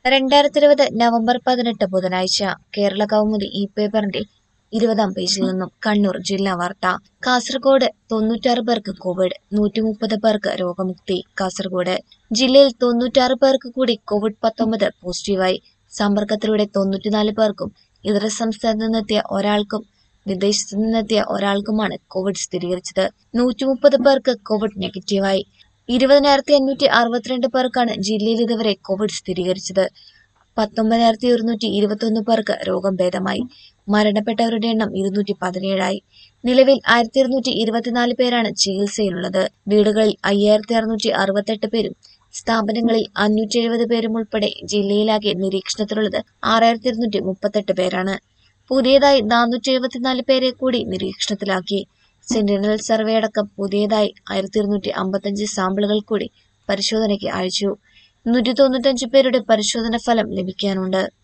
രണ്ടായിരത്തി ഇരുപത് നവംബർ പതിനെട്ട് ബുധനാഴ്ച കേരള കൗമുദി ഈ പേപ്പറിന്റെ ഇരുപതാം പേജിൽ നിന്നും കണ്ണൂർ ജില്ലാ വാർത്ത കാസർഗോഡ് തൊണ്ണൂറ്റാറ് പേർക്ക് കോവിഡ് നൂറ്റി മുപ്പത് പേർക്ക് രോഗമുക്തി കാസർഗോഡ് ജില്ലയിൽ തൊണ്ണൂറ്റാറ് പേർക്ക് കൂടി കോവിഡ് പത്തൊമ്പത് പോസിറ്റീവായി സമ്പർക്കത്തിലൂടെ തൊണ്ണൂറ്റിനാല് പേർക്കും ഇതര സംസ്ഥാനത്ത് നിന്നെത്തിയ ഒരാൾക്കും വിദേശത്ത് നിന്നെത്തിയ ഒരാൾക്കുമാണ് കോവിഡ് സ്ഥിരീകരിച്ചത് നൂറ്റി മുപ്പത് പേർക്ക് കോവിഡ് നെഗറ്റീവായി ഇരുപതിനായിരത്തി അഞ്ഞൂറ്റി അറുപത്തിരണ്ട് പേർക്കാണ് ജില്ലയിൽ ഇതുവരെ കോവിഡ് സ്ഥിരീകരിച്ചത് പത്തൊമ്പതിനായിരത്തി ഒരുന്നൂറ്റി ഇരുപത്തൊന്ന് പേർക്ക് രോഗം ഭേദമായി മരണപ്പെട്ടവരുടെ എണ്ണം ഇരുന്നൂറ്റി പതിനേഴായി നിലവിൽ ആയിരത്തി ഇരുന്നൂറ്റി ഇരുപത്തിനാല് പേരാണ് ചികിത്സയിലുള്ളത് വീടുകളിൽ അയ്യായിരത്തി അറുന്നൂറ്റി അറുപത്തെട്ട് പേരും സ്ഥാപനങ്ങളിൽ അഞ്ഞൂറ്റി എഴുപത് പേരും ഉൾപ്പെടെ ജില്ലയിലാകെ നിരീക്ഷണത്തിലുള്ളത് ആറായിരത്തി ഇരുന്നൂറ്റി മുപ്പത്തെട്ട് പേരാണ് പുതിയതായി നാനൂറ്റി എഴുപത്തിനാല് പേരെ കൂടി നിരീക്ഷണത്തിലാക്കി സെന്റിനൽ സർവേ അടക്കം പുതിയതായി ആയിരത്തി ഇരുന്നൂറ്റി അമ്പത്തഞ്ച് സാമ്പിളുകൾ കൂടി പരിശോധനയ്ക്ക് അയച്ചു നൂറ്റി തൊണ്ണൂറ്റഞ്ച് പേരുടെ പരിശോധന ഫലം ലഭിക്കാനുണ്ട്